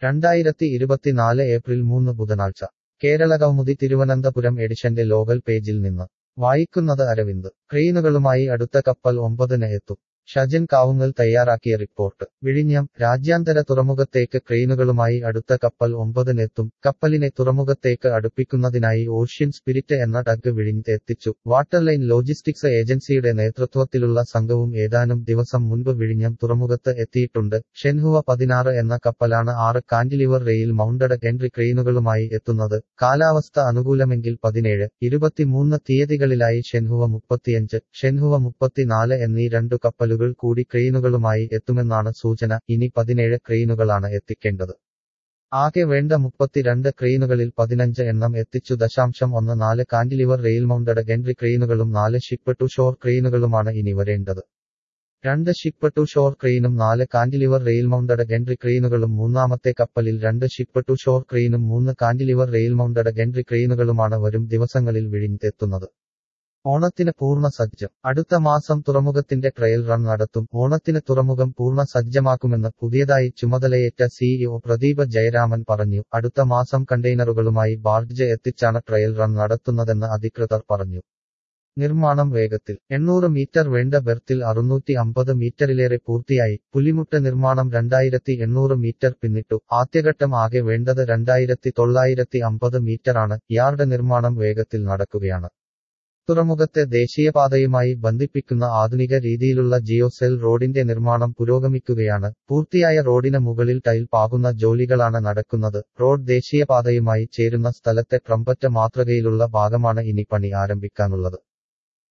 രണ്ടായിരത്തി ഇരുപത്തിനാല് ഏപ്രിൽ മൂന്ന് ബുധനാഴ്ച കേരളകൗമുദി തിരുവനന്തപുരം എഡിഷന്റെ ലോകൽ പേജിൽ നിന്ന് വായിക്കുന്നത് അരവിന്ദ് ക്രെയിനുകളുമായി അടുത്ത കപ്പൽ ഒമ്പതിന് എത്തും ഷജൻ കാവുങ്ങൽ തയ്യാറാക്കിയ റിപ്പോർട്ട് വിഴിഞ്ഞം രാജ്യാന്തര തുറമുഖത്തേക്ക് ക്രെയിനുകളുമായി അടുത്ത കപ്പൽ ഒമ്പതിനെത്തും കപ്പലിനെ തുറമുഖത്തേക്ക് അടുപ്പിക്കുന്നതിനായി ഓഷ്യൻ സ്പിരിറ്റ് എന്ന ടഗ് വിഴിഞ്ഞ് എത്തിച്ചു വാട്ടർലൈൻ ലോജിസ്റ്റിക്സ് ഏജൻസിയുടെ നേതൃത്വത്തിലുള്ള സംഘവും ഏതാനും ദിവസം മുൻപ് വിഴിഞ്ഞം തുറമുഖത്ത് എത്തിയിട്ടുണ്ട് ഷെൻഹുവ പതിനാറ് എന്ന കപ്പലാണ് ആറ് കാന്റിലിവർ റെയിൽ മൗണ്ടഡ് എൻട്രി ക്രെയിനുകളുമായി എത്തുന്നത് കാലാവസ്ഥ അനുകൂലമെങ്കിൽ പതിനേഴ് ഇരുപത്തിമൂന്ന് തീയതികളിലായി ഷെൻഹുവ മുപ്പത്തിയഞ്ച് ഷെൻഹുവ മുപ്പത്തിനാല് എന്നീ രണ്ടു കപ്പലുകൾ കൂടി ക്രെയിനുകളുമായി എത്തുമെന്നാണ് സൂചന ഇനി പതിനേഴ് ക്രെയിനുകളാണ് എത്തിക്കേണ്ടത് ആകെ വേണ്ട മുപ്പത്തിരണ്ട് ക്രെയിനുകളിൽ പതിനഞ്ച് എണ്ണം എത്തിച്ചു ദശാംശം ഒന്ന് നാല് കാന്റിലിവർ റെയിൽ മൗണ്ടഡ് എൻട്രി ക്രെയിനുകളും നാല് ഷിപ്പ് ടു ഷോർ ക്രെയിനുകളുമാണ് ഇനി വരേണ്ടത് രണ്ട് ഷിപ്പ് ടു ഷോർ ക്രെയിനും നാല് കാന്റിലിവർ റെയിൽ മൗണ്ടഡ് എൻട്രി ക്രെയിനുകളും മൂന്നാമത്തെ കപ്പലിൽ രണ്ട് ഷിപ്പ് ടു ഷോർ ക്രെയിനും മൂന്ന് കാന്റിലിവർ റെയിൽ മൗണ്ടഡ് എൻട്രി ക്രെയിനുകളുമാണ് വരും ദിവസങ്ങളിൽ വിഴിഞ്ഞെത്തുന്നത് ഓണത്തിന് പൂർണ്ണ സജ്ജം അടുത്ത മാസം തുറമുഖത്തിന്റെ ട്രയൽ റൺ നടത്തും ഓണത്തിന് തുറമുഖം പൂർണ്ണ സജ്ജമാക്കുമെന്ന് പുതിയതായി ചുമതലയേറ്റ സിഇഒ പ്രദീപ ജയരാമൻ പറഞ്ഞു അടുത്ത മാസം കണ്ടെയ്നറുകളുമായി ബാർജ് എത്തിച്ചാണ് ട്രയൽ റൺ നടത്തുന്നതെന്ന് അധികൃതർ പറഞ്ഞു നിർമ്മാണം വേഗത്തിൽ എണ്ണൂറ് മീറ്റർ വേണ്ട ബെർത്തിൽ അറുന്നൂറ്റി അമ്പത് മീറ്ററിലേറെ പൂർത്തിയായി പുലിമുട്ട് നിർമ്മാണം രണ്ടായിരത്തി എണ്ണൂറ് മീറ്റർ പിന്നിട്ടു ആദ്യഘട്ടം ആകെ വേണ്ടത് രണ്ടായിരത്തി തൊള്ളായിരത്തി അമ്പത് മീറ്ററാണ് യാർഡ് നിർമ്മാണം വേഗത്തിൽ നടക്കുകയാണ് തുറമുഖത്തെ ദേശീയപാതയുമായി ബന്ധിപ്പിക്കുന്ന ആധുനിക രീതിയിലുള്ള ജിയോസെൽ റോഡിന്റെ നിർമ്മാണം പുരോഗമിക്കുകയാണ് പൂർത്തിയായ റോഡിന് മുകളിൽ ടൈൽ പാകുന്ന ജോലികളാണ് നടക്കുന്നത് റോഡ് ദേശീയപാതയുമായി ചേരുന്ന സ്ഥലത്തെ ട്രംപറ്റ് മാതൃകയിലുള്ള ഭാഗമാണ് ഇനി പണി ആരംഭിക്കാനുള്ളത്